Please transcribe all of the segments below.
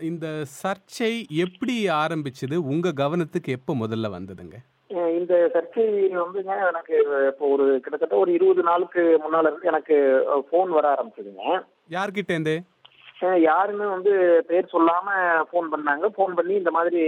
இந்த சர்ச்சை எப்படி ஆரம்பிச்சது உங்க கவனத்துக்கு எப்போ முதல்ல வந்ததுங்க அஹ் இந்த சர்ச்சை வந்துங்க எனக்கு இப்போ ஒரு கிட்டத்தட்ட ஒரு இருபது நாளுக்கு முன்னால இருந்து எனக்கு ஃபோன் வர ஆரம்பிச்சதுங்க யார்கிட்ட இருந்து அஹ் யாருன்னு வந்து பேர் சொல்லாம ஃபோன் பண்ணாங்க ஃபோன் பண்ணி இந்த மாதிரி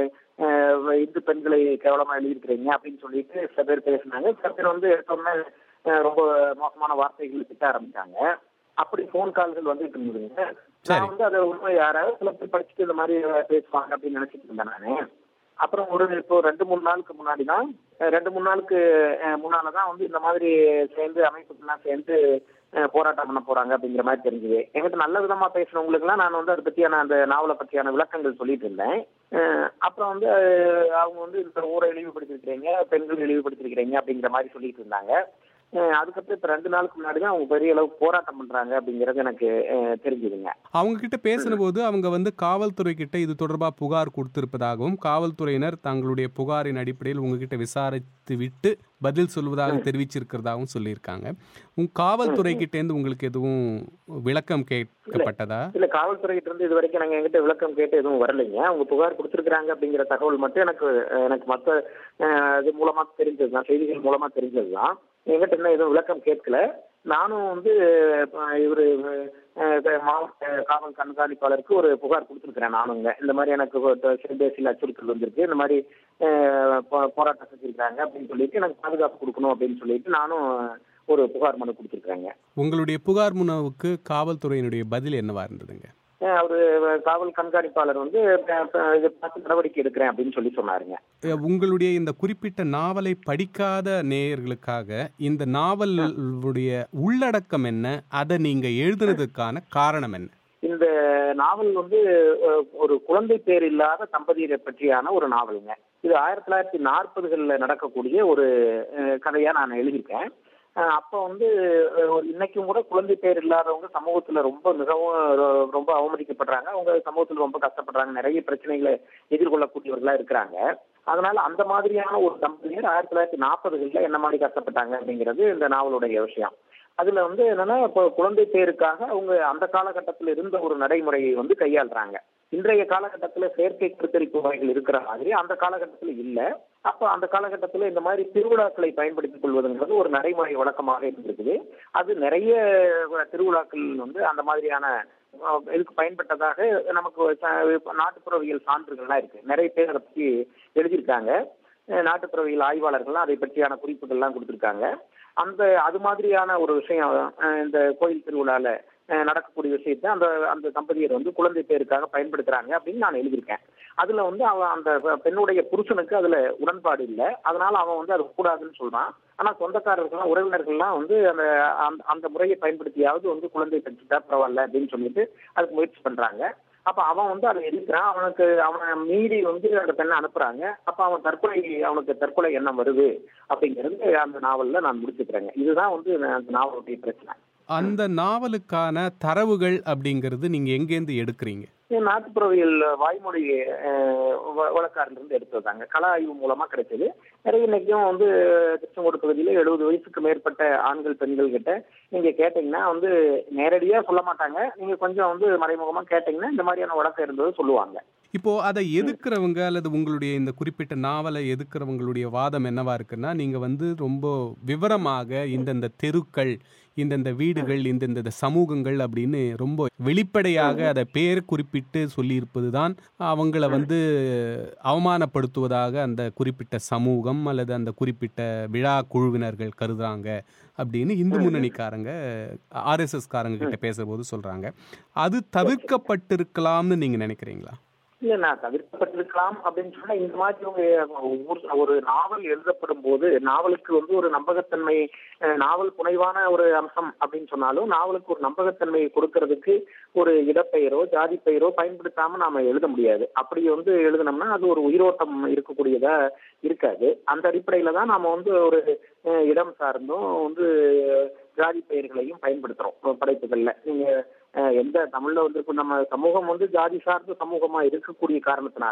அஹ், இந்து பெண்களை கேவலமா எழுதியிருக்கிறீங்க அப்படின்னு சொல்லிட்டு சில பேர் பேசினாங்க சில பேர் வந்து எடுத்தோடனே அஹ், ரொம்ப மோசமான வார்த்தைகள் திட்ட ஆரம்பிச்சாங்க அப்படி ஃபோன் கால்கள் வந்துட்டு இருந்ததுங்க சரி. நான் வந்து அதை உண்மை யாராவது சில பேர் படிச்சுட்டு இந்த மாதிரி பேசுவாங்க அப்படின்னு நினைச்சிட்டு இருந்தேன் நானு அப்புறம் ஒரு இப்போ ரெண்டு மூணு நாளுக்கு முன்னாடி தான் அஹ், ரெண்டு மூணு நாளுக்கு அஹ், முன்னால தான் வந்து இந்த மாதிரி சேர்ந்து அமைப்புக்கெல்லாம் சேர்ந்து அஹ், போராட்டம் பண்ண போறாங்க அப்படிங்கிற மாதிரி தெரிஞ்சுது என்கிட்ட நல்ல விதமா பேசுறவங்களுக்குலாம் நான் வந்து அதை பத்தியான அந்த நாவலை பத்தியான விளக்கங்கள் சொல்லிட்டு இருந்தேன் அஹ், அப்புறம் வந்து அஹ், அவங்க வந்து இந்த ஊரை இழிவுபடுத்திருக்கிறீங்க பெண்கள் இழிவுபடுத்திருக்கிறீங்க அப்படிங்கிற மாதிரி சொல்லிட்டு இருந்தாங்க அஹ், அதுக்கப்புறம் இப்ப ரெண்டு நாளுக்கு முன்னாடி தான் அவங்க பெரிய அளவுக்கு போராட்டம் பண்றாங்க அப்படிங்கிறது எனக்கு அஹ், தெரிஞ்சுதுங்க அவங்க கிட்ட பேசினபோது அவங்க வந்து காவல்துறை கிட்ட இது தொடர்பா புகார் கொடுத்திருப்பதாகவும் காவல்துறையினர் தங்களுடைய புகாரின் அடிப்படையில் உங்ககிட்ட விசாரித்து விட்டு பதில் சொல்வதாக தெரிவிச்சிருக்கிறதாகவும் சொல்லியிருக்காங்க உங்க காவல்துறை கிட்ட இருந்து உங்களுக்கு எதுவும் விளக்கம் கேட்கப்பட்டதா இல்ல காவல்துறை கிட்ட இருந்து இது வரைக்கும் நாங்க எங்கிட்ட விளக்கம் கேட்டு எதுவும் வரலைங்க அவங்க புகார் கொடுத்திருக்கிறாங்க அப்படிங்கிற தகவல் மட்டும் எனக்கு அஹ், எனக்கு மத்த அஹ், இது மூலமா தெரிஞ்சதுதான் செய்திகள் மூலமா தெரிஞ்சதுதான் எங்கிட்ட இன்னும் எதுவும் விளக்கம் கேட்கல நானும் வந்து அஹ், இவரு அஹ், இந்த மாவட்ட காவல் கண்காணிப்பாளருக்கு ஒரு புகார் கொடுத்துருக்கிறேன் நானுங்க இந்த மாதிரி எனக்கு செல்பேசியில் அச்சுறுத்தல் வந்திருக்கு இந்த மாதிரி அஹ், போ- போராட்டம் செஞ்சிருக்காங்க அப்படின்னு சொல்லிட்டு எனக்கு பாதுகாப்பு கொடுக்கணும் அப்படின்னு சொல்லிட்டு நானும் ஒரு புகார் மனு கொடுத்துருக்கேங்க உங்களுடைய புகார் முனவுக்கு காவல்துறையினுடைய பதில் என்னவா இருந்ததுங்க அஹ் அவரு காவல் கண்காணிப்பாளர் வந்து அஹ், அஹ், இதை பார்த்து நடவடிக்கை எடுக்கிறேன் அப்படின்னு சொல்லி சொன்னாருங்க அஹ் உங்களுடைய இந்த குறிப்பிட்ட நாவலை படிக்காத நேயர்களுக்காக இந்த நாவலுடைய உள்ளடக்கம் என்ன அதை நீங்க எழுதுனதுக்கான காரணம் என்ன இந்த நாவல் வந்து அஹ், ஒரு குழந்தை பேர் இல்லாத தம்பதியரை பற்றியான ஒரு நாவலுங்க இது ஆயிரத்தி தொள்ளாயிரத்தி நாற்பதுகள்ல நடக்கக்கூடிய ஒரு அஹ், கதையா நான் எழுதியிருக்கேன் அஹ், அப்ப வந்து அஹ், ஒரு இன்னைக்கும் கூட குழந்தை பேர் இல்லாதவங்க சமூகத்துல ரொம்ப மிகவும் ரொ- ரொம்ப அவமதிக்கப்படுறாங்க அவங்க சமூகத்துல ரொம்ப கஷ்டப்படுறாங்க நிறைய பிரச்சனைகளை எதிர்கொள்ளக்கூடியவர்களா இருக்கிறாங்க அதனால அந்த மாதிரியான ஒரு தம்பதியர் ஆயிரத்தி தொள்ளாயிரத்தி நாற்பதுகள்ல என்ன மாதிரி கஷ்டப்பட்டாங்க அப்படிங்கிறது இந்த நாவலுடைய விஷயம் அதுல வந்து என்னன்னா இப்போ குழந்தை பேருக்காக அவங்க அந்த காலகட்டத்தில் இருந்த ஒரு நடைமுறையை வந்து கையாளுறாங்க இன்றைய காலகட்டத்துல செயற்கை கருத்தரிப்பு முறைகள் இருக்கிற மாதிரி அந்த காலகட்டத்துல இல்ல அப்ப அந்த காலகட்டத்துல இந்த மாதிரி திருவிழாக்களை பயன்படுத்திக் கொள்வதுங்கிறது ஒரு நடைமுறை வழக்கமாக இருந்திருக்குது அது நிறைய திருவிழாக்கள் வந்து அந்த மாதிரியான அஹ், இதுக்கு பயன்பட்டதாக நமக்கு ச- நாட்டுப்புறவியல் சான்றுகள்லாம் இருக்கு நிறைய பேர் அதை பத்தி எழுதியிருக்காங்க அஹ், நாட்டுப்புறவியல் ஆய்வாளர்கள்லாம் அதை பற்றியான குறிப்புகள்லாம் கொடுத்திருக்காங்க அந்த அது மாதிரியான ஒரு விஷயம் அஹ், இந்த கோயில் திருவிழால அஹ், நடக்கக்கூடிய விஷயத்தை அந்த அந்த தம்பதியர் வந்து குழந்தை பேருக்காக பயன்படுத்துறாங்க அப்படின்னு நான் எழுதியிருக்கேன் அதுல வந்து அவன் அந்த பெண்ணுடைய புருஷனுக்கு அதுல உடன்பாடு இல்லை அதனால அவன் வந்து அது கூடாதுன்னு சொல்றான் ஆனா சொந்தக்காரர்கள்லாம் உறவினர்கள்லாம் வந்து அந்த அந்த- அந்த முறையை பயன்படுத்தியாவது வந்து குழந்தை பெற்றுட்டா பரவாயில்ல அப்படின்னு சொல்லிட்டு அதுக்கு முயற்சி பண்றாங்க அப்ப அவன் வந்து அதை எதிர்க்கிறான் அவனுக்கு அவன் மீறி வந்து அந்த பெண்ணை அனுப்புறாங்க அப்ப அவன் தற்கொலை அவனுக்கு தற்கொலை எண்ணம் வருது அப்படிங்கிறது அந்த நாவல்ல நான் முடிச்சுக்கிறேங்க இதுதான் வந்து அந்த நாவலுடைய பிரச்சனை அந்த நாவலுக்கான தரவுகள் அப்படிங்கிறது நீங்க எங்கேருந்து எடுக்கிறீங்க இது நாட்டுப்புறவியல் வாய்மொழி அஹ், வ- வழக்காரிலிருந்து எடுத்ததாங்க கள ஆய்வு மூலமா கிடைச்சது நிறைய இன்னைக்கும் வந்து திருச்செங்கோடு பகுதியில எழுபது வயசுக்கு மேற்பட்ட ஆண்கள் பெண்கள் கிட்ட நீங்க கேட்டீங்கன்னா வந்து நேரடியா சொல்ல மாட்டாங்க நீங்க கொஞ்சம் வந்து மறைமுகமா கேட்டீங்கன்னா இந்த மாதிரியான வழக்கம் இருந்தது சொல்லுவாங்க இப்போ அதை எதிர்க்கிறவங்க அல்லது உங்களுடைய இந்த குறிப்பிட்ட நாவலை எதிர்க்கிறவங்களுடைய வாதம் என்னவா இருக்குன்னா நீங்க வந்து ரொம்ப விவரமாக இந்தந்த தெருக்கள் இந்தந்த வீடுகள் இந்தந்த சமூகங்கள் அப்படின்னு ரொம்ப வெளிப்படையாக அதை பேர் குறிப்பிட்டு சொல்லியிருப்பது தான் அவங்கள வந்து அவமானப்படுத்துவதாக அந்த குறிப்பிட்ட சமூகம் அல்லது அந்த குறிப்பிட்ட விழா குழுவினர்கள் கருதுறாங்க அப்படின்னு இந்து முன்னணிக்காரங்க ஆர்எஸ்எஸ் காரங்க கிட்ட பேசும்போது சொல்றாங்க அது தவிர்க்கப்பட்டிருக்கலாம்னு நீங்க நினைக்கிறீங்களா இல்ல நான் தவிர்க்கப்பட்டிருக்கலாம் அப்படின்னு சொன்னா இந்த மாதிரி ஒரு ஒரு- ஒரு நாவல் எழுதப்படும் போது நாவலுக்கு வந்து ஒரு நம்பகத்தன்மை அஹ், நாவல் புனைவான ஒரு அம்சம் அப்படின்னு சொன்னாலும் நாவலுக்கு ஒரு நம்பகத்தன்மையை கொடுக்கறதுக்கு ஒரு இடப்பெயரோ ஜாதி பெயரோ பயன்படுத்தாம நாம எழுத முடியாது அப்படி வந்து எழுதினோம்னா அது ஒரு உயிரோட்டம் இருக்கக்கூடியதா இருக்காது அந்த அடிப்படையில தான் நாம வந்து ஒரு அஹ், இடம் சார்ந்தும் வந்து ஜாதி பெயர்களையும் பயன்படுத்துறோம் படைப்புகள்ல நீங்க அஹ், எந்த தமிழ்ல வந்து இப்ப நம்ம சமூகம் வந்து ஜாதி சார்ந்த சமூகமா இருக்கக்கூடிய காரணத்தினால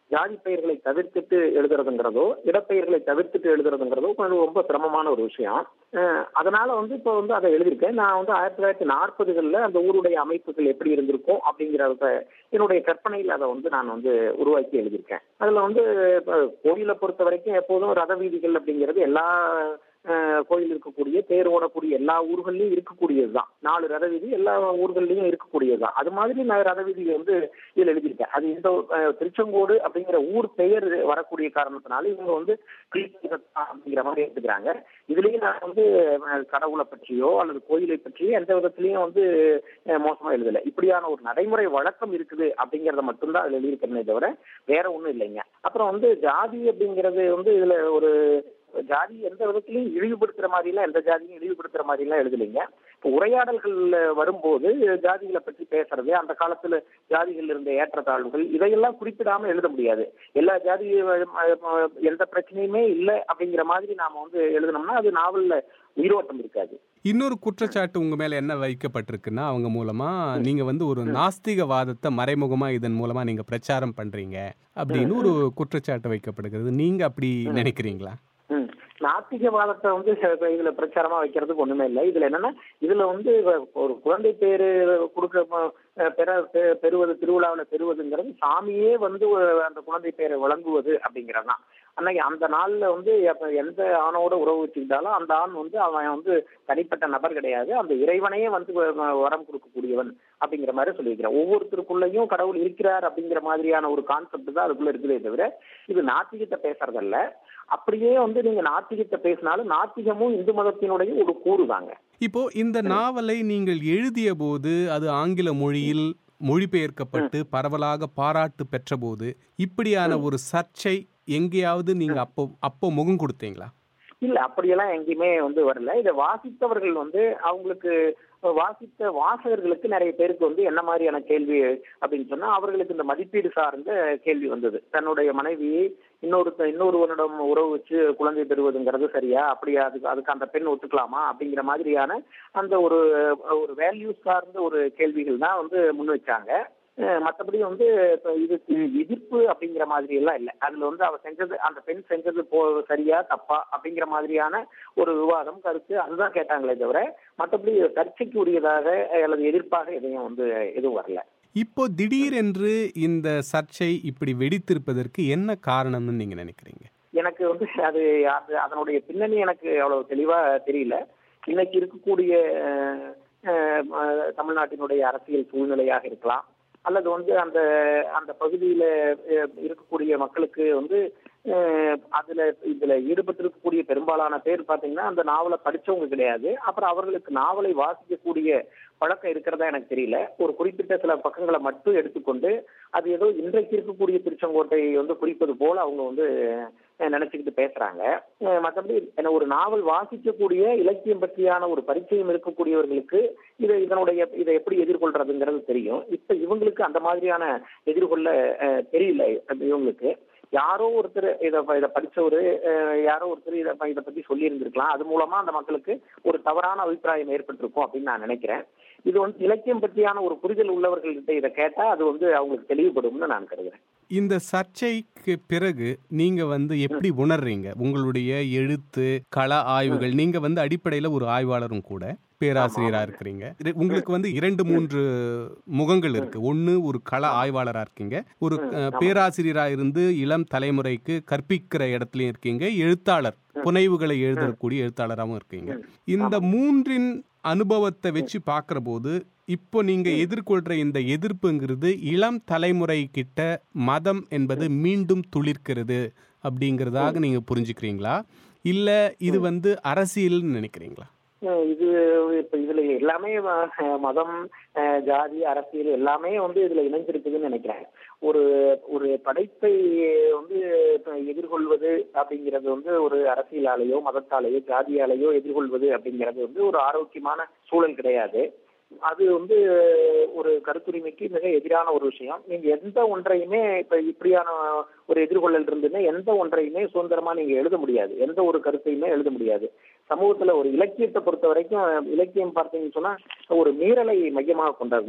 ஜாதி பெயர்களை தவிர்த்துட்டு எழுதுறதுங்கிறதோ இடப்பெயர்களை தவிர்த்துட்டு எழுதுறதுங்கிறதோ கொஞ்சம் ரொம்ப சிரமமான ஒரு விஷயம் அஹ் அதனால வந்து இப்போ வந்து அதை எழுதியிருக்கேன் நான் வந்து ஆயிரத்தி தொள்ளாயிரத்தி நாற்பதுகளில் அந்த ஊருடைய அமைப்புகள் எப்படி இருந்திருக்கும் அப்படிங்கிறத என்னுடைய கற்பனையில் அதை வந்து நான் வந்து உருவாக்கி எழுதியிருக்கேன் அதில் வந்து இப்போ கோயிலை பொறுத்த வரைக்கும் எப்போதும் ரத வீதிகள் அப்படிங்கிறது எல்லா அஹ், கோயில் இருக்கக்கூடிய தேர் ஓடக்கூடிய எல்லா ஊர்கள்லயும் இருக்கக்கூடியதுதான் நாலு ரத வீதி எல்லா ஊர்கள்லயும் இருக்கக்கூடியதுதான் அது மாதிரி நான் ரத வீதி வந்து இதில் எழுதியிருக்கேன் அது இந்த அஹ், திருச்செங்கோடு அப்படிங்கிற ஊர் பெயர் வரக்கூடிய காரணத்தினால இவங்க வந்து கிளித்தீரத்தான் அப்படிங்கிற மாதிரி எடுத்துக்கிறாங்க இதுலயும் நான் வந்து அஹ், கடவுளை பற்றியோ அல்லது கோயிலை பற்றியோ எந்த விதத்திலையும் வந்து அஹ், மோசமா எழுதல இப்படியான ஒரு நடைமுறை வழக்கம் இருக்குது அப்படிங்கறத மட்டும்தான் அதுல எழுதியிருக்கிறேனே தவிர வேற ஒண்ணும் இல்லைங்க அப்புறம் வந்து ஜாதி அப்படிங்கிறது வந்து இதுல ஒரு ஜாதி எந்த விதத்திலையும் இழிவுபடுத்துற மாதிரி எல்லாம் எந்த ஜாதியும் இழிவுபடுத்துற மாதிரி எல்லாம் எழுதலைங்க இப்போ உரையாடல்கள் வரும்போது ஜாதிகளை பற்றி பேசுறது அந்த காலத்துல ஜாதிகள் இருந்த ஏற்றத்தாழ்வுகள் இதையெல்லாம் குறிப்பிடாம எழுத முடியாது எல்லா ஜாதி அஹ், எந்த பிரச்சனையுமே இல்லை அப்படிங்கிற மாதிரி நாம வந்து எழுதணும்னா அது நாவல்ல உயிரோட்டம் இருக்காது இன்னொரு குற்றச்சாட்டு உங்க மேல என்ன வைக்கப்பட்டிருக்குன்னா அவங்க மூலமா நீங்க வந்து ஒரு நாஸ்திகவாதத்தை மறைமுகமா இதன் மூலமா நீங்க பிரச்சாரம் பண்றீங்க அப்படின்னு ஒரு குற்றச்சாட்டு வைக்கப்படுகிறது நீங்க அப்படி நினைக்கிறீங்களா ம். நாத்திகவாதத்தை வந்து இப்ப இதுல பிரச்சாரமா வைக்கிறதுக்கு ஒண்ணுமே இல்லை இதுல என்னன்னா இதுல வந்து ஒரு குழந்தை பேரு கொடுக்க அஹ், பெற பெ- பெறுவது திருவிழாவில் பெறுவதுங்கிறது சாமியே வந்து ஒரு அந்த குழந்தை பேரை வழங்குவது அப்படிங்கிறது தான் அன்னைக்கு அந்த நாள்ல வந்து எப்ப எந்த ஆணோட உறவு வச்சுக்கிட்டாலும் அந்த ஆண் வந்து அவன் வந்து தனிப்பட்ட நபர் கிடையாது அந்த இறைவனையே வந்து வ- வரம் கொடுக்கக்கூடியவன் அப்படிங்கிற மாதிரி சொல்லியிருக்கிறேன் ஒவ்வொருத்தருக்குள்ளேயும் கடவுள் இருக்கிறார் அப்படிங்கிற மாதிரியான ஒரு கான்செப்ட் தான் அதுக்குள்ள இருக்குதே தவிர இது நாத்திகத்தை பேசுறதல்ல அப்படியே வந்து நீங்க நாத்திகத்தை பேசினாலும் நாத்திகமும் இந்து மதத்தினுடைய ஒரு கூறு தாங்க இப்போ இந்த நாவலை நீங்கள் எழுதிய போது அது ஆங்கில மொழியில் மொழிபெயர்க்கப்பட்டு பரவலாக பாராட்டு பெற்றபோது இப்படியான ஒரு சர்ச்சை எங்கேயாவது நீங்க அப்போ அப்போ முகம் கொடுத்தீங்களா இல்ல அப்படியெல்லாம் எங்கேயுமே வந்து வரல இதை வாசித்தவர்கள் வந்து அவங்களுக்கு வாசித்த வாசகர்களுக்கு நிறைய பேருக்கு வந்து என்ன மாதிரியான கேள்வி அப்படின்னு சொன்னா அவர்களுக்கு இந்த மதிப்பீடு சார்ந்த கேள்வி வந்தது தன்னுடைய மனைவியை இன்னொரு இன்னொருவனிடம் உறவு வச்சு குழந்தை பெறுவதுங்கிறது சரியா அப்படியா அதுக்கு அதுக்கு அந்த பெண் ஒத்துக்கலாமா அப்படிங்கிற மாதிரியான அந்த ஒரு ஒரு வேல்யூ சார்ந்த ஒரு கேள்விகள் தான் வந்து முன் வச்சாங்க அஹ் மத்தபடி வந்து இப்ப இதுக்கு எதிர்ப்பு அப்படிங்கிற மாதிரி எல்லாம் இல்லை அதுல வந்து அவ செஞ்சது அந்த பெண் செஞ்சது போ சரியா தப்பா அப்படிங்கிற மாதிரியான ஒரு விவாதம் கருத்து அதுதான் கேட்டாங்களே தவிர மற்றபடி சர்ச்சைக்கு உரியதாக அல்லது எதிர்ப்பாக எதையும் வந்து எதுவும் வரல இப்போ திடீரென்று இந்த சர்ச்சை இப்படி வெடித்திருப்பதற்கு என்ன காரணம்னு நீங்க நினைக்கிறீங்க எனக்கு வந்து அது அது அதனுடைய பின்னணி எனக்கு அவ்வளவு தெளிவா தெரியல இன்னைக்கு இருக்கக்கூடிய அஹ், அஹ், தமிழ்நாட்டினுடைய அரசியல் சூழ்நிலையாக இருக்கலாம் அல்லது வந்து அந்த அந்த பகுதியில அஹ், இருக்கக்கூடிய மக்களுக்கு வந்து அஹ், அதுல இதுல ஈடுபட்டிருக்கக்கூடிய பெரும்பாலான பேர் பாத்தீங்கன்னா அந்த நாவலை படிச்சவங்க கிடையாது அப்புறம் அவர்களுக்கு நாவலை வாசிக்கக்கூடிய பழக்கம் இருக்கிறதா எனக்கு தெரியல ஒரு குறிப்பிட்ட சில பக்கங்களை மட்டும் எடுத்துக்கொண்டு அது ஏதோ இன்றைக்கு இருக்கக்கூடிய திருச்செங்கோட்டை வந்து குறிப்பது போல அவங்க வந்து அஹ், நினைச்சுக்கிட்டு பேசுறாங்க அஹ், மற்றபடி என்ன ஒரு நாவல் வாசிக்கக்கூடிய இலக்கியம் பற்றியான ஒரு பரிச்சயம் இருக்கக்கூடியவர்களுக்கு இதை இதனுடைய இதை எப்படி எதிர்கொள்றதுங்கிறது தெரியும் இப்ப இவங்களுக்கு அந்த மாதிரியான எதிர்கொள்ள அஹ், தெரியல அது இவங்களுக்கு யாரோ ஒருத்தர் இதை இதை படிச்சவரு அஹ், யாரோ ஒருத்தர் இதை இதை பத்தி சொல்லி இருந்திருக்கலாம் அது மூலமா அந்த மக்களுக்கு ஒரு தவறான அபிப்பிராயம் ஏற்பட்டிருக்கும் அப்படின்னு நான் நினைக்கிறேன் இது வந்து இலக்கியம் பற்றியான ஒரு புரிதல் உள்ளவர்கள்கிட்ட இதை கேட்டா அது வந்து அவங்களுக்கு தெளிவுபடும்னு நான் கருதுறேன் இந்த சர்ச்சைக்கு பிறகு நீங்க வந்து எப்படி உணர்றீங்க உங்களுடைய எழுத்து கள ஆய்வுகள் நீங்க வந்து அடிப்படையில ஒரு ஆய்வாளரும் கூட பேராசிரியரா இருக்கிறீங்க இது- உங்களுக்கு வந்து இரண்டு மூன்று முகங்கள் இருக்கு ஒன்னு ஒரு கள ஆய்வாளரா இருக்கீங்க ஒரு அஹ், பேராசிரியரா இருந்து இளம் தலைமுறைக்கு கற்பிக்கிற இடத்துலயும் இருக்கீங்க எழுத்தாளர் புனைவுகளை எழுதக்கூடிய எழுத்தாளராகவும் இருக்கீங்க இந்த மூன்றின் அனுபவத்தை வச்சு பார்க்கிற போது இப்போ நீங்க எதிர்கொள்ற இந்த எதிர்ப்புங்கிறது இளம் தலைமுறை கிட்ட மதம் என்பது மீண்டும் துளிர்க்கிறது அப்படிங்கிறதாக நீங்க புரிஞ்சுக்கிறீங்களா இல்ல இது வந்து அரசியல்னு நினைக்கிறீங்களா அஹ் இது இப்ப இதுல எல்லாமே அஹ், மதம் அஹ், ஜாதி அரசியல் எல்லாமே வந்து இதுல இணைஞ்சிருக்குதுன்னு நினைக்கிறேன் ஒரு ஒரு படைப்பை வந்து இப்ப எதிர்கொள்வது அப்படிங்கிறது வந்து ஒரு அரசியலாலேயோ மதத்தாலேயோ ஜாதியாலேயோ எதிர்கொள்வது அப்படிங்கிறது வந்து ஒரு ஆரோக்கியமான சூழல் கிடையாது அது வந்து ஒரு கருத்துரிமைக்கு மிக எதிரான ஒரு விஷயம் நீங்க எந்த ஒன்றையுமே இப்ப இப்படியான ஒரு எதிர்கொள்ளல் இருந்துன்னா எந்த ஒன்றையுமே சுதந்திரமா நீங்க எழுத முடியாது எந்த ஒரு கருத்தையுமே எழுத முடியாது சமூகத்துல ஒரு இலக்கியத்தை பொறுத்த வரைக்கும் இலக்கியம் பார்த்தீங்கன்னு சொன்னா ஒரு மீறலை மையமாக கொண்டதுதான்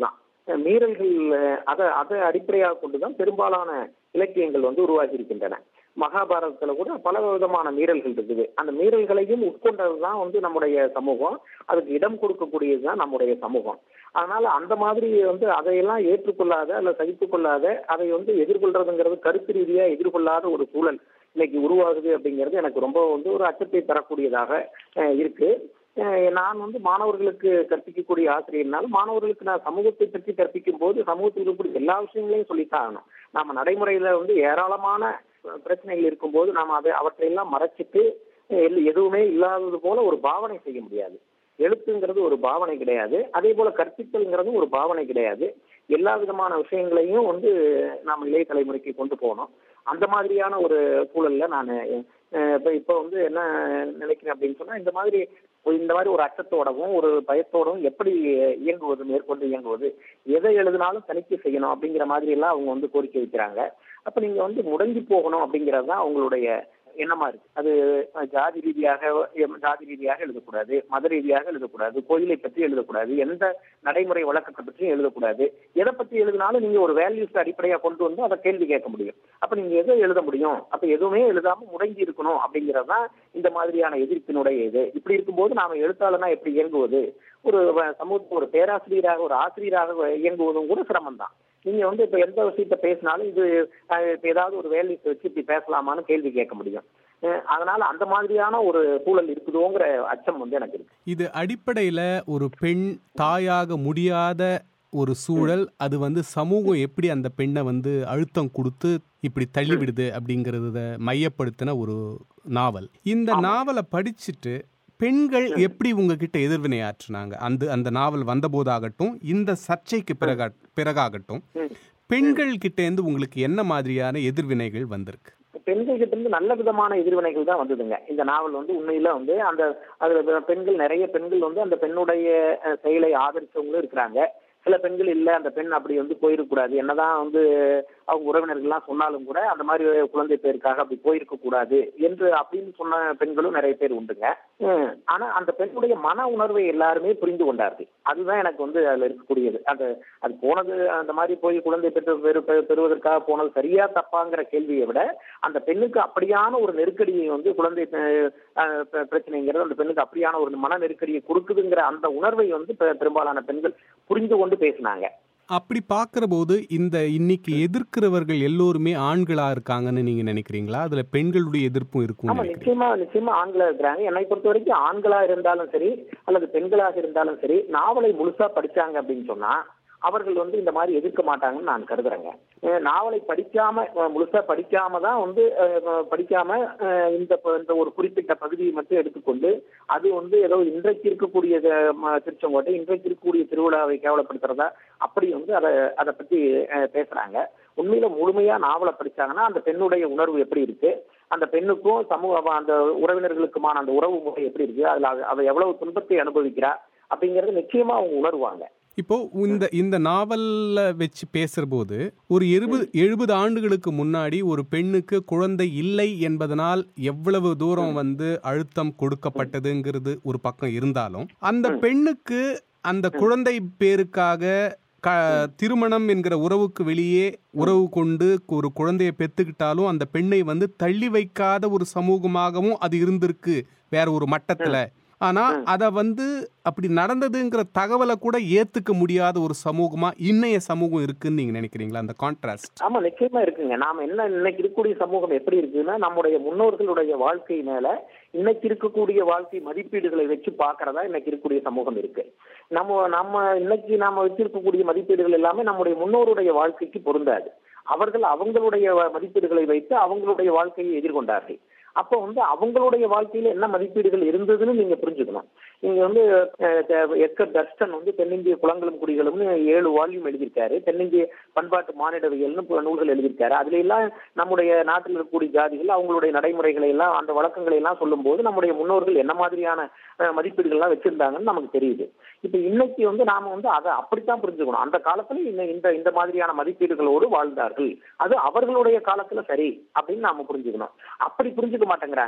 அஹ், மீறல்கள் அஹ், அதை அதை அடிப்படையாக கொண்டுதான் பெரும்பாலான இலக்கியங்கள் வந்து உருவாகி இருக்கின்றன மகாபாரதத்துல கூட பல விதமான மீறல்கள் இருக்குது அந்த மீறல்களையும் உட்கொண்டதுதான் வந்து நம்முடைய சமூகம் அதுக்கு இடம் கொடுக்கக்கூடியதுதான் நம்முடைய சமூகம் அதனால அந்த மாதிரி வந்து அதையெல்லாம் ஏற்றுக்கொள்ளாத அல்ல சகித்துக் கொள்ளாத அதை வந்து எதிர்கொள்றதுங்கிறது கருத்து ரீதியா எதிர்கொள்ளாத ஒரு சூழல் இன்னைக்கு உருவாகுது அப்படிங்கிறது எனக்கு ரொம்ப வந்து ஒரு அச்சத்தை தரக்கூடியதாக அஹ், இருக்கு அஹ், நான் வந்து மாணவர்களுக்கு கற்பிக்கக்கூடிய ஆசிரியர்னால மாணவர்களுக்கு நான் சமூகத்தை பற்றி கற்பிக்கும் போது சமூகத்தில் இருக்கக்கூடிய எல்லா விஷயங்களையும் சொல்லித்தான் ஆகணும் நாம நடைமுறையில வந்து ஏராளமான அஹ், பிரச்சனைகள் இருக்கும்போது நாம அதை அவற்றையெல்லாம் மறைச்சிட்டு அஹ், எல்- எதுவுமே இல்லாதது போல ஒரு பாவனை செய்ய முடியாது எழுத்துங்கிறது ஒரு பாவனை கிடையாது அதே போல கற்பித்தல்ங்கிறதும் ஒரு பாவனை கிடையாது எல்லா விதமான விஷயங்களையும் வந்து நாம் இளைய தலைமுறைக்கு கொண்டு போகணும் அந்த மாதிரியான ஒரு சூழல்ல நான் இப்ப இப்ப வந்து என்ன நினைக்கிறேன் அப்படின்னு சொன்னா இந்த மாதிரி ஒரு- இந்த மாதிரி ஒரு அச்சத்தோடவும் ஒரு பயத்தோடவும் எப்படி இயங்குவது மேற்கொண்டு இயங்குவது எதை எழுதினாலும் தணிக்கை செய்யணும் அப்படிங்கிற மாதிரி எல்லாம் அவங்க வந்து கோரிக்கை வைக்கிறாங்க அப்ப நீங்க வந்து முடங்கி போகணும் அப்படிங்கிறது தான் அவங்களுடைய எண்ணமா இருக்கு அது அஹ், ஜாதி ரீதியாக எம், ஜாதி ரீதியாக எழுதக்கூடாது மத ரீதியாக எழுதக்கூடாது கோயிலை பற்றி எழுதக்கூடாது எந்த நடைமுறை வழக்கத்தை பற்றியும் எழுதக்கூடாது எதை பற்றி எழுதினாலும் நீங்க ஒரு வேல்யூஸ் அடிப்படையா கொண்டு வந்து அதை கேள்வி கேட்க முடியும் அப்ப நீங்க எதை எழுத முடியும் அப்ப எதுவுமே எழுதாம முடங்கி இருக்கணும் அப்படிங்கிறது தான் இந்த மாதிரியான எதிர்ப்பினுடைய இது இப்படி இருக்கும்போது நாம எழுத்தாளனா எப்படி இயங்குவது ஒரு வ- சமூக ஒரு பேராசிரியராக ஒரு ஆசிரியராக இயங்குவதும் கூட சிரமம் தான் நீங்க வந்து இப்ப எந்த விஷயத்த பேசினாலும் இது அஹ், இப்ப ஏதாவது ஒரு வேலையை வச்சு இப்படி பேசலாமான்னு கேள்வி கேட்க முடியும் அஹ், அதனால அந்த மாதிரியான ஒரு சூழல் இருக்குதோங்கிற அச்சம் வந்து எனக்கு இருக்கு இது அடிப்படையில ஒரு பெண் தாயாக முடியாத ஒரு சூழல் அது வந்து சமூகம் எப்படி அந்த பெண்ணை வந்து அழுத்தம் கொடுத்து இப்படி தள்ளிவிடுது அப்படிங்கறத மையப்படுத்தின ஒரு நாவல் இந்த நாவலை படிச்சுட்டு பெண்கள் எப்படி உங்ககிட்ட எதிர்வினை ஆற்றுனாங்க அந்த அந்த நாவல் வந்தபோதாகட்டும் இந்த சர்ச்சைக்கு பிறகா பிறகாகட்டும் ம். பெண்கள் கிட்ட இருந்து உங்களுக்கு என்ன மாதிரியான எதிர்வினைகள் வந்திருக்கு பெண்கள் கிட்ட இருந்து நல்ல விதமான எதிர்வினைகள் தான் வந்ததுங்க இந்த நாவல் வந்து உண்மையில வந்து அந்த அதுல பெண்கள் நிறைய பெண்கள் வந்து அந்த பெண்ணுடைய அஹ், செயலை ஆதரிச்சவங்களும் இருக்கிறாங்க சில பெண்கள் இல்ல அந்த பெண் அப்படி வந்து போயிருக்கக்கூடாது என்னதான் வந்து அவங்க உறவினர்கள்லாம் சொன்னாலும் கூட அந்த மாதிரி குழந்தை பேருக்காக அப்படி போயிருக்க கூடாது என்று அப்படின்னு சொன்ன பெண்களும் நிறைய பேர் உண்டுங்க ஹம், ஆனா அந்த பெண்ணுடைய மன உணர்வை எல்லாருமே புரிந்து கொண்டார்கள் அதுதான் எனக்கு வந்து அதுல இருக்கக்கூடியது அந்த அது போனது அந்த மாதிரி போய் குழந்தை பெற்று பெறு பெறு- பெறுவதற்காக போனது சரியா தப்பாங்கிற கேள்வியை விட அந்த பெண்ணுக்கு அப்படியான ஒரு நெருக்கடியை வந்து குழந்தை அஹ், அஹ், பிர- பிரச்சனைங்கிறது அந்த பெண்ணுக்கு அப்படியான ஒரு மன நெருக்கடியை கொடுக்குதுங்கிற அந்த உணர்வை வந்து பெ- பெரும்பாலான பெண்கள் புரிந்து கொண்டு பேசினாங்க அப்படி பார்க்கிற போது இந்த இன்னைக்கு எதிர்க்கிறவர்கள் எல்லோருமே ஆண்களா இருக்காங்கன்னு நீங்க நினைக்கிறீங்களா அதுல பெண்களுடைய எதிர்ப்பும் இருக்கும் ஆமா நிச்சயமா நிச்சயமா ஆண்களா இருக்கிறாங்க என்னை பொறுத்த வரைக்கும் ஆண்களா இருந்தாலும் சரி அல்லது பெண்களாக இருந்தாலும் சரி நாவலை முழுசா படிச்சாங்க அப்படின்னு சொன்னா அவர்கள் வந்து இந்த மாதிரி எதிர்க்க மாட்டாங்கன்னு நான் கருதுறேங்க அஹ் நாவலை படிக்காம அஹ் முழுசா படிக்காம தான் வந்து அஹ் அஹ் படிக்காம அஹ் இந்த ப- இந்த ஒரு குறிப்பிட்ட பகுதியை மட்டும் எடுத்துக்கொண்டு அது வந்து ஏதோ இன்றைக்கு இருக்கக்கூடிய அஹ், ம- திருச்செங்கோட்டை இன்றைக்கு இருக்கக்கூடிய திருவிழாவை கேவலப்படுத்துறதா அப்படி வந்து அதை அதை பத்தி அஹ், பேசுறாங்க உண்மையில முழுமையா நாவலை படிச்சாங்கன்னா அந்த பெண்ணுடைய உணர்வு எப்படி இருக்கு அந்த பெண்ணுக்கும் சமூக அவ- அந்த உறவினர்களுக்குமான அந்த உறவு முறை எப்படி இருக்கு அதுல அவ- அவ எவ்வளவு துன்பத்தை அனுபவிக்கிறா அப்படிங்கறது நிச்சயமா அவங்க உணர்வாங்க இப்போ இந்த இந்த நாவல்ல வச்சு பேசுற போது ஒரு எழுபது எழுபது ஆண்டுகளுக்கு முன்னாடி ஒரு பெண்ணுக்கு குழந்தை இல்லை என்பதனால் எவ்வளவு தூரம் வந்து அழுத்தம் கொடுக்கப்பட்டதுங்கிறது ஒரு பக்கம் இருந்தாலும் அந்த பெண்ணுக்கு அந்த குழந்தை பேருக்காக க திருமணம் என்கிற உறவுக்கு வெளியே உறவு கொண்டு ஒரு குழந்தையை பெத்துக்கிட்டாலும் அந்த பெண்ணை வந்து தள்ளி வைக்காத ஒரு சமூகமாகவும் அது இருந்திருக்கு வேற ஒரு மட்டத்துல ஆனா அத வந்து அப்படி நடந்ததுங்கிற தகவலை கூட ஏத்துக்க முடியாத ஒரு சமூகமா இன்னைய சமூகம் இருக்குன்னு நீங்க நினைக்கிறீங்களா அந்த கான்ட்ராஸ்ட் ஆமா நிச்சயமா இருக்குங்க நாம என்ன இன்னைக்கு இருக்கக்கூடிய சமூகம் எப்படி இருக்குன்னா நம்முடைய முன்னோர்களுடைய வாழ்க்கை மேல இன்னைக்கு இருக்கக்கூடிய வாழ்க்கை மதிப்பீடுகளை வச்சு பாக்குறதா இன்னைக்கு இருக்கக்கூடிய சமூகம் இருக்கு நம்ம நம்ம இன்னைக்கு நாம வச்சிருக்கக்கூடிய மதிப்பீடுகள் எல்லாமே நம்முடைய முன்னோருடைய வாழ்க்கைக்கு பொருந்தாது அவர்கள் அவங்களுடைய வ- மதிப்பீடுகளை வைத்து அவங்களுடைய வாழ்க்கையை எதிர்கொண்டார்கள் அப்போ வந்து அவங்களுடைய வாழ்க்கையில என்ன மதிப்பீடுகள் இருந்ததுன்னு நீங்க புரிஞ்சுக்கணும் நீங்க வந்து அஹ், எஸ்கர் டஸ்டன் வந்து தென்னிந்திய குளங்களும் குடிகளும்னு ஏழு வால்யூம் எழுதியிருக்காரு தென்னிந்திய பண்பாட்டு மானிடவியல்னு பல நூல்கள் எழுதியிருக்காரு அதுல எல்லாம் நம்முடைய நாட்டில் இருக்கக்கூடிய ஜாதிகள் அவங்களுடைய நடைமுறைகளை எல்லாம் அந்த வழக்கங்களை எல்லாம் சொல்லும்போது நம்முடைய முன்னோர்கள் என்ன மாதிரியான அஹ், மதிப்பீடுகள்லாம் வச்சிருந்தாங்கன்னு நமக்கு தெரியுது இப்ப இன்னைக்கு வந்து நாம வந்து அதை அப்படித்தான் புரிஞ்சுக்கணும் அந்த காலத்துல இந்த இந்த இந்த மாதிரியான மதிப்பீடுகளோடு வாழ்ந்தார்கள் அது அவர்களுடைய காலத்துல சரி அப்படின்னு நாம புரிஞ்சுக்கணும் அப்படி புரிஞ்சுக்க மாட்டேங்கிறாங்க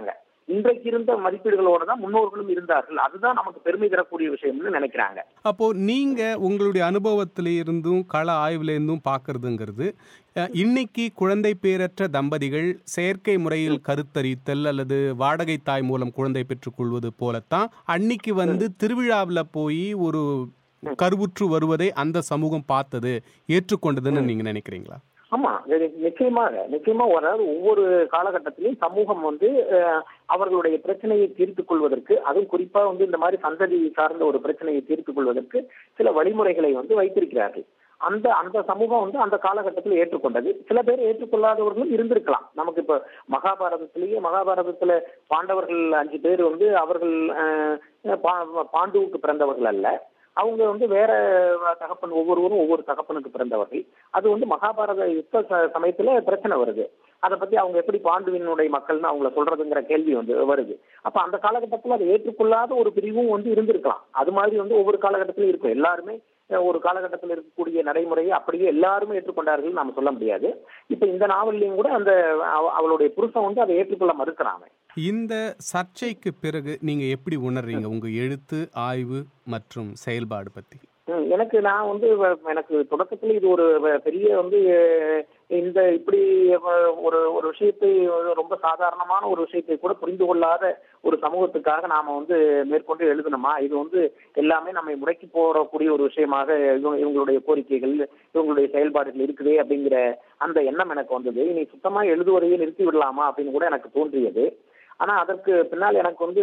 இன்றைக்கு இருந்த மதிப்பீடுகளோட தான் முன்னோர்களும் இருந்தார்கள் அதுதான் நமக்கு பெருமை தரக்கூடிய விஷயம்னு நினைக்கிறாங்க அப்போ நீங்க உங்களுடைய அனுபவத்தில இருந்தும் கள ஆய்வுல இருந்தும் பார்க்கறதுங்கிறது அஹ், இன்னைக்கு குழந்தை பேரற்ற தம்பதிகள் செயற்கை முறையில் கருத்தரித்தல் அல்லது வாடகை தாய் மூலம் குழந்தை பெற்றுக்கொள்வது போலத்தான் அன்னைக்கு வந்து திருவிழாவில் போய் ஒரு கருவுற்று வருவதை அந்த சமூகம் பார்த்தது ஏற்றுக்கொண்டதுன்னு நீங்க நினைக்கிறீங்களா ஆமா இது நிச்சயமாக நிச்சயமா அதாவது ஒவ்வொரு காலகட்டத்திலையும் சமூகம் வந்து அஹ், அவர்களுடைய பிரச்சனையை தீர்த்துக் கொள்வதற்கு அதுவும் குறிப்பா வந்து இந்த மாதிரி சந்ததி சார்ந்த ஒரு பிரச்சனையை தீர்த்துக் கொள்வதற்கு சில வழிமுறைகளை வந்து வைத்திருக்கிறார்கள் அந்த அந்த சமூகம் வந்து அந்த காலகட்டத்தில் ஏற்றுக்கொண்டது சில பேர் ஏற்றுக்கொள்ளாதவர்களும் இருந்திருக்கலாம் நமக்கு இப்ப மகாபாரதத்திலேயே மகாபாரதத்துல பாண்டவர்கள் அஞ்சு பேர் வந்து அவர்கள் அஹ், பா- பாண்டுவுக்கு பிறந்தவர்கள் அல்ல அவங்க வந்து வேற தகப்பன் ஒவ்வொருவரும் ஒவ்வொரு தகப்பனுக்கு பிறந்தவர்கள் அது வந்து மகாபாரத யுத்த ச- சமயத்துல பிரச்சனை வருது அதை பத்தி அவங்க எப்படி பாண்டுவினுடைய மக்கள்னு அவங்கள சொல்றதுங்கிற கேள்வி வந்து வருது அப்ப அந்த காலகட்டத்தில் அதை ஏற்றுக்கொள்ளாத ஒரு பிரிவும் வந்து இருந்திருக்கலாம் அது மாதிரி வந்து ஒவ்வொரு காலகட்டத்திலும் இருக்கும் எல்லாருமே அஹ், ஒரு காலகட்டத்தில் இருக்கக்கூடிய நடைமுறையை அப்படியே எல்லாருமே ஏற்றுக்கொண்டார்கள் நாம சொல்ல முடியாது இப்ப இந்த நாவல்லையும் கூட அந்த அவ- அவளுடைய புருஷன் வந்து அதை ஏற்றுக்கொள்ள மறுக்கிறாங்க இந்த சர்ச்சைக்கு பிறகு நீங்க எப்படி உணர்றீங்க உங்க எழுத்து ஆய்வு மற்றும் செயல்பாடு பத்தி ம், எனக்கு நான் வந்து வ- எனக்கு தொடக்கத்துல இது ஒரு வ- பெரிய வந்து அஹ், இந்த இப்படி வ- ஒரு ஒரு விஷயத்தை ஒரு ரொம்ப சாதாரணமான ஒரு விஷயத்தை கூட புரிந்து கொள்ளாத ஒரு சமூகத்துக்காக நாம வந்து மேற்கொண்டு எழுதணுமா இது வந்து எல்லாமே நம்மை முடக்கி போடக்கூடிய ஒரு விஷயமாக இவங்க இவங்களுடைய கோரிக்கைகள் இவங்களுடைய செயல்பாடுகள் இருக்குதே அப்படிங்கிற அந்த எண்ணம் எனக்கு வந்தது இனி சுத்தமா எழுதுவதையே நிறுத்தி விடலாமா அப்படின்னு கூட எனக்கு தோன்றியது ஆனா அதற்கு பின்னால் எனக்கு வந்து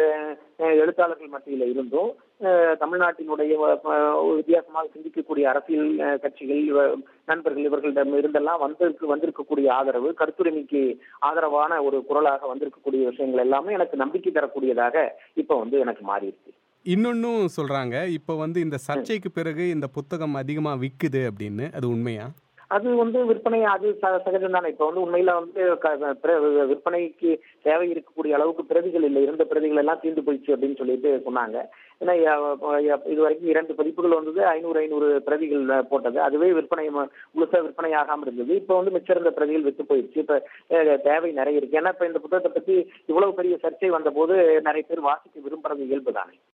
அஹ், எழுத்தாளர்கள் மத்தியில இருந்தும் அஹ், தமிழ்நாட்டினுடைய அஹ், ஒரு வித்தியாசமாக சிந்திக்கக்கூடிய அரசியல் அஹ், கட்சிகள் இவ- நண்பர்கள் இவர்களிடம் இருந்தெல்லாம் வந்திருக்கு வந்திருக்கக்கூடிய ஆதரவு கருத்துரிமைக்கு ஆதரவான ஒரு குரலாக வந்திருக்கக்கூடிய விஷயங்கள் எல்லாமே எனக்கு நம்பிக்கை தரக்கூடியதாக இப்ப வந்து எனக்கு மாறி இருக்கு இன்னொன்னும் சொல்றாங்க இப்போ வந்து இந்த சர்ச்சைக்கு பிறகு இந்த புத்தகம் அதிகமா விக்குது அப்படின்னு அது உண்மையா அது வந்து விற்பனை அது ச- சகஜம் தானே இப்ப வந்து உண்மையில வந்து க- பிற- விற்பனைக்கு தேவை இருக்கக்கூடிய அளவுக்கு பிரதிகள் இல்லை இருந்த பிரதிகள் எல்லாம் தீர்ந்து போயிடுச்சு அப்படின்னு சொல்லிட்டு சொன்னாங்க ஏன்னா ய- ய- இது வரைக்கும் இரண்டு பதிப்புகள் வந்தது ஐநூறு ஐநூறு பிரதிகள் போட்டது அதுவே விற்பனை ம- முழுசா விற்பனை ஆகாம இருந்தது இப்ப வந்து மிச்சம் இருந்த பிரதிகள் வித்து போயிடுச்சு இப்ப அஹ், தேவை நிறைய இருக்கு ஏன்னா இப்ப இந்த புத்தகத்தை பத்தி இவ்வளவு பெரிய சர்ச்சை வந்த போது நிறைய பேர் வாசிக்க விரும்புறது இயல்பு தானே